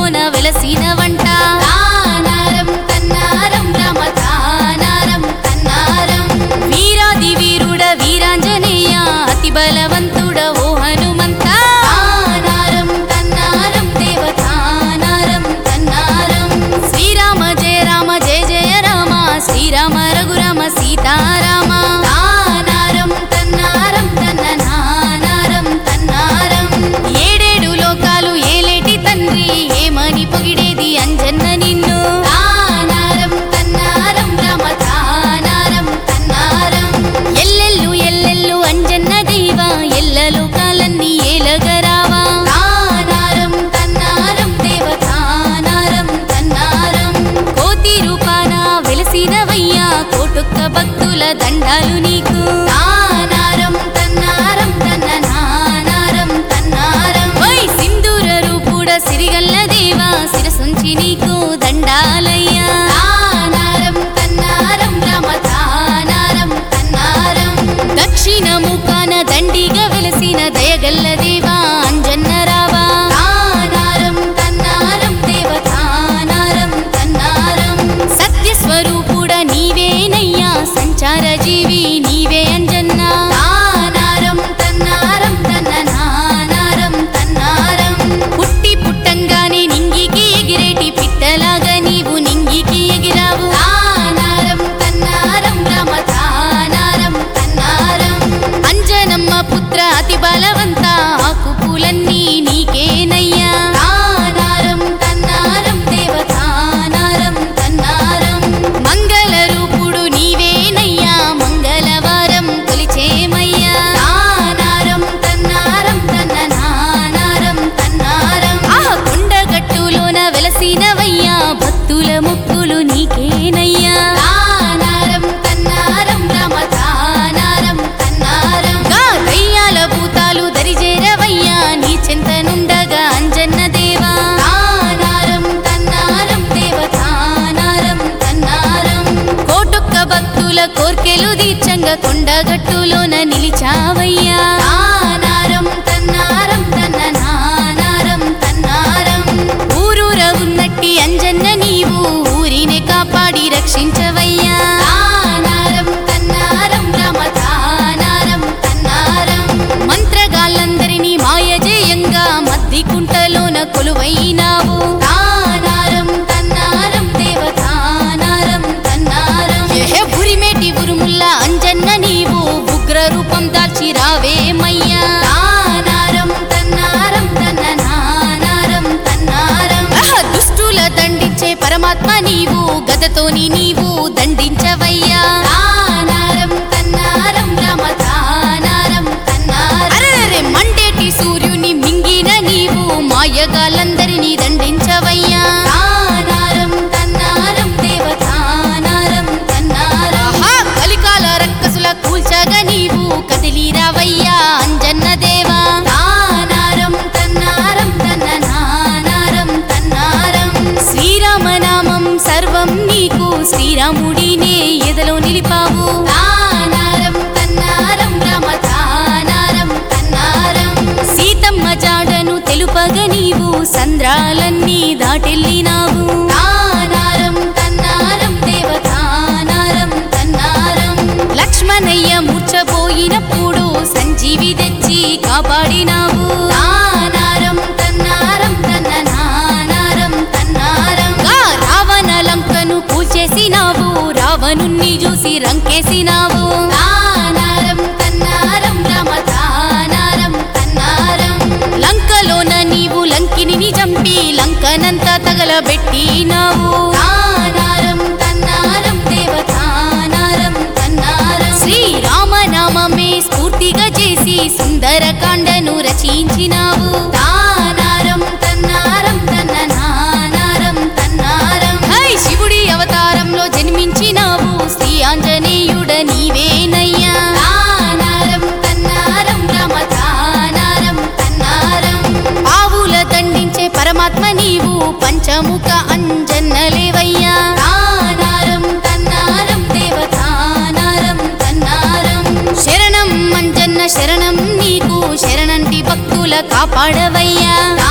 గట్టులోన వెలసిన వంట తానారం తన్నారం రామ తానారం తన్నారం వీరాది వీరుడ వీరాంజనేయ అతి బలవంతుడ ఓ హనుమంత తానారం తన్నారం దేవ తానారం తన్నారం శ్రీరామ జయ రామ జయ జయ రామ శ్రీరామ రఘురామ సీతారామ తానారం తన్నారం తన్న నానారం తన్నారం ఏడేడు లోకాలు ఏలేటి తండ్రి ఏమని పొగిడేది అంజన్న నిన్ను తానారం తన్నారం రామ తానారం తన్నారం ఎల్లెల్లు ఎల్లెల్లు అంజన్న దైవ ఎల్ల లోకాలన్నీ ఏలగరావా తానారం తన్నారం దేవ తానారం తన్నారం కోతి రూపాన వెలసినవయ్యా కోటొక్క భక్తుల దండాలు నీకు తానారం తన్నారం తన్న నానారం తన్నారం వై సింధూర రూపుడ సిరిగల్ల దేవా శిరసుంచి నీకు దండాలయ్యా తానారం తన్నారం రామ తానారం తన్నారం దక్షిణ ముఖాన దండిగా వెలసిన దయగల్ల దేవా అంజన్న రావా తానారం తన్నారం దేవ తానారం తన్నారం సత్య స్వరూపుడ నీవేనయ్యా సంచార జీవి నీవే అంజన్న తానారం తన్నారం తన్న నానారం తన్నారం పుట్టి పుట్టంగానే నింగికి ఎగిరేటి పిట్టలాగా నీవు నింగికి ఎగిరావు తానారం తన్నారం రామ తానారం తన్నారం అంజనమ్మ పుత్ర అతి బలవంత ఆకు పూలన్నీ నీకేనయ్యా తానారం తన్నారం దేవ తానారం తన్నారం మంగళ రూపుడు నీవేనయ్యా మంగళవారం కొలిచేమయ్యా తానారం తన్నారం తన్న నానారం తన్నారం ఆ కొండగట్టులోన వెలసినవయ్యా భక్తుల ముక్కులు నీకేనయ్యా తానారం తన్నారం రామ తానారం తన్నారం గా దయ్యాల భూతాలు దరిజేరవయ్యా నీ చింతనుండగా అంజన్న దేవా తానారం తన్నారం దేవ తానారం తన్నారం కోటొక్క భక్తుల కోర్కెలు దీర్చంగా కొండగట్టులోన నిలిచావయ్యా తానారం తన్నారం తన్న నానారం తన్నారం ఊరూర ఉన్నట్టి అంజన్న నీవు ఊరిని కాపాడి రక్షించవయ్యా తానారం తన్నారం రామ తానారం తన్నారం మంత్రగాళ్ళందరినీ మాయ జయంగా మద్ది కుంటలోన కొలువైనావు తానారం తన్నారం దేవ తానారం తన్నారం ఏహే బురిమేటి ఉరుముల్లా అంజన్న నీవు ఉగ్ర రూపం దాల్చి రావేమయ్యా తానారం తన్నారం తన్న నానారం తన్నారం ఆహా, దుష్టుల దండించే పరమాత్మ నీవు గదతోని నీవు దండించవయ్యా తానారం తన్నారం రామ తానారం తన్నారం అరెరెరె మండేటి సూర్యుని మింగిన నీవు మాయగాలందరినీ దండించవయ్యా తానారం తన్నారం దేవ తానారం తన్నారం ఆహా, కలికాల రక్కసుల కూల్చగా నీవు కదిలిరావయ్యా అంజన్న దేవా తానారం తన్నారం తన్న నానారం తన్నారం శ్రీరామనామం సర్వం నీకు శ్రీరాముడినే ఎదలో నిలిపావు తానారం తన్నారం రామ తానారం తన్నారం సీతమ్మ జాడను తెలుపగ నీవు సంద్రాలన్నీ దాటెళ్ళినావు తానారం తన్నారం దేవ తానారం తన్నారం లక్ష్మణయ్య మూర్చపోయినప్పుడు సంజీవి తెచ్చి కాపాడినావు తానారం తన్నారం తన్న నానారం తన్నారం గా రావణ లంకను కూల్చేసినావు రావణుణ్ణి చూసి రంకేసినావు తానారం తన్నారం రామ తానారం తన్నారం లంకలోన నీవు లంకిని చంపి లంకనంతా తగలబెట్టినావు తానారం తన్నారం దేవ తానారం తన్నారం శ్రీరామనామమే స్ఫూర్తిగా చేసి సుందరకాండను రచించినావు తానారం తన్నారం తన్న నానారం తన్నారం హై శివుడి అవతారంలో జన్మించినావు శ్రీ ఆంజనేయుడ నీవేనయ్యా తానారం తన్నారం రామ తానారం తన్నారం ఆవుల దండించే పరమాత్మ నీవు పంచముఖ అంజన్నలేవయ్యా తానారం తన్నారం దేవ తానారం తన్నారం శరణం అంజన్న శరణం నీకు శరణంటి భక్తుల కాపాడవయ్యా